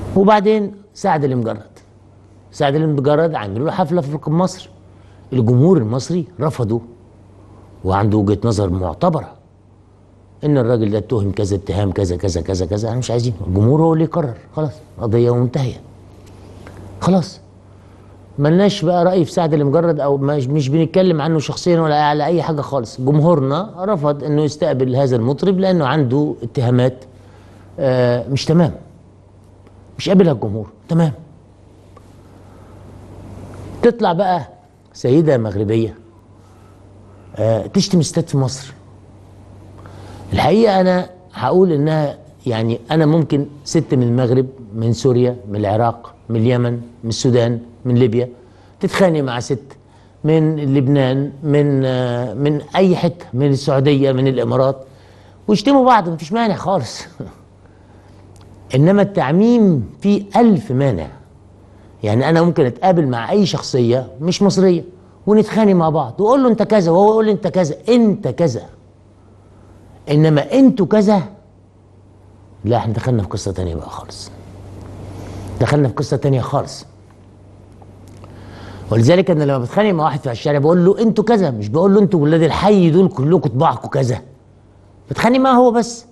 وبعدين سعد المجرد سعد المجرد عملوا له حفله في مصر الجمهور المصري رفضه وعنده وجهه نظر معتبره ان الراجل ده اتهم كذا اتهام كذا كذا كذا كذا احنا مش عايزين الجمهور هو اللي يقرر خلاص قضيه منتهيه خلاص ملناش بقى راي في سعد المجرد او مش, مش بنتكلم عنه شخصيا ولا على اي حاجه خالص جمهورنا رفض انه يستقبل هذا المطرب لانه عنده اتهامات آه مش تمام مش قابلها الجمهور تمام تطلع بقى سيده مغربيه آه تشتم استاد في مصر الحقيقه انا هقول انها يعني انا ممكن ست من المغرب من سوريا من العراق من اليمن من السودان من ليبيا تتخانق مع ست من لبنان من آه من اي حته من السعوديه من الامارات ويشتموا بعض مفيش مانع خالص انما التعميم فيه ألف مانع يعني انا ممكن اتقابل مع اي شخصيه مش مصريه ونتخانق مع بعض واقول له انت كذا وهو يقول لي انت كذا انت كذا انما انتوا كذا لا احنا دخلنا في قصه تانية بقى خالص دخلنا في قصه تانية خالص ولذلك انا لما بتخانق مع واحد في الشارع بقول له انتوا كذا مش بقول له انتوا ولاد الحي دول كلكم طباعكم كذا بتخانق معاه هو بس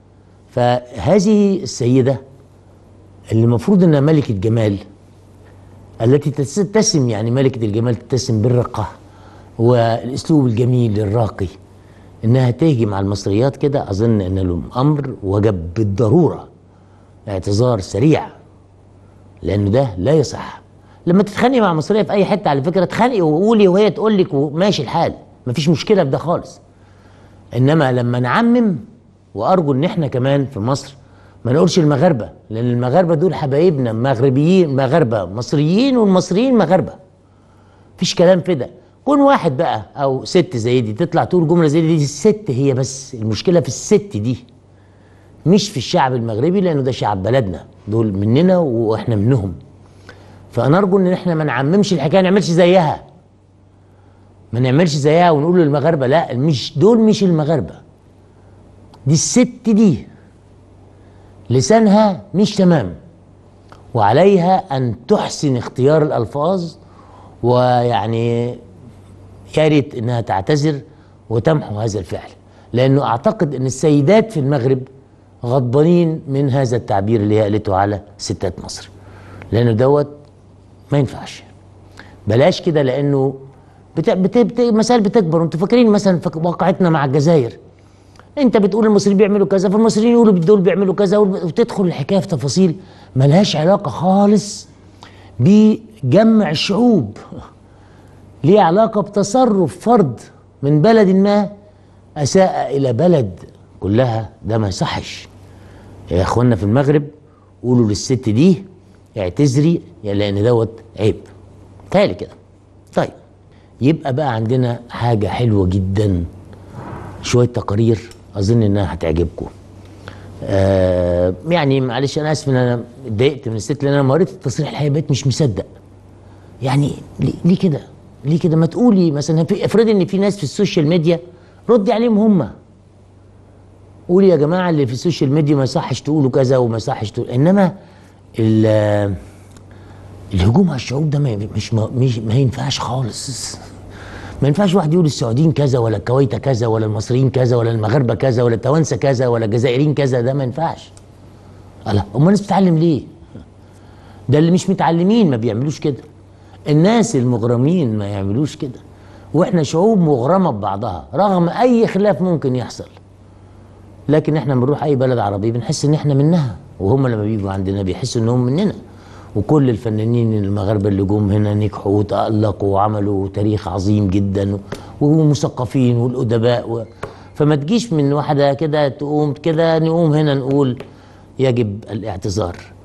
فهذه السيده اللي المفروض انها ملكه جمال التي تتسم يعني ملكه الجمال تتسم بالرقه والاسلوب الجميل الراقي انها تهجم على المصريات كده اظن ان له امر وجب بالضروره اعتذار سريع لانه ده لا يصح لما تتخانقي مع مصريه في اي حته على فكره اتخانقي وقولي وهي تقول لك وماشي الحال مفيش مشكله في ده خالص انما لما نعمم وارجو ان احنا كمان في مصر ما نقولش المغاربه لان المغاربه دول حبايبنا مغربيين مغاربه مصريين والمصريين مغاربه مفيش كلام في ده كون واحد بقى او ست زي دي تطلع تقول جمله زي دي, دي الست هي بس المشكله في الست دي مش في الشعب المغربي لانه ده شعب بلدنا دول مننا واحنا منهم فنرجو ان احنا ما نعممش الحكايه ما نعملش زيها ما نعملش زيها ونقول للمغاربه لا مش دول مش المغاربه دي الست دي لسانها مش تمام وعليها ان تحسن اختيار الالفاظ ويعني يا ريت انها تعتذر وتمحو هذا الفعل لانه اعتقد ان السيدات في المغرب غضبانين من هذا التعبير اللي هي قالته على ستات مصر لانه دوت ما ينفعش بلاش كده لانه بت... بت... بت... مسائل بتكبر انتوا فاكرين مثلا في واقعتنا مع الجزائر انت بتقول المصريين بيعملوا كذا فالمصريين يقولوا دول بيعملوا كذا وتدخل الحكايه في تفاصيل ملهاش علاقه خالص بجمع الشعوب ليه علاقه بتصرف فرد من بلد ما اساء الى بلد كلها ده ما يصحش يا اخوانا في المغرب قولوا للست دي اعتذري لان دوت عيب تالي كده طيب يبقى بقى عندنا حاجه حلوه جدا شويه تقارير اظن انها هتعجبكم آه يعني معلش انا اسف ان انا اتضايقت من الست لان انا لما قريت التصريح الحقيقه بقيت مش مصدق يعني ليه, ليه كده ليه كده ما تقولي مثلا في افرضي ان في ناس في السوشيال ميديا ردي عليهم هم قولي يا جماعه اللي في السوشيال ميديا ما يصحش تقولوا كذا وما يصحش تقول انما الهجوم على الشعوب ده ما مش ما, مش ما ينفعش خالص ما ينفعش واحد يقول السعوديين كذا ولا الكويت كذا ولا المصريين كذا ولا المغاربه كذا ولا التوانسه كذا ولا الجزائريين كذا ده ما ينفعش الله امال الناس بتتعلم ليه ده اللي مش متعلمين ما بيعملوش كده الناس المغرمين ما يعملوش كده واحنا شعوب مغرمه ببعضها رغم اي خلاف ممكن يحصل لكن احنا بنروح اي بلد عربي بنحس ان احنا منها وهم لما بيجوا عندنا بيحسوا انهم مننا وكل الفنانين المغاربه اللي جم هنا نجحوا وتالقوا وعملوا تاريخ عظيم جدا ومثقفين والادباء و... فما تجيش من واحده كده تقوم كده نقوم هنا نقول يجب الاعتذار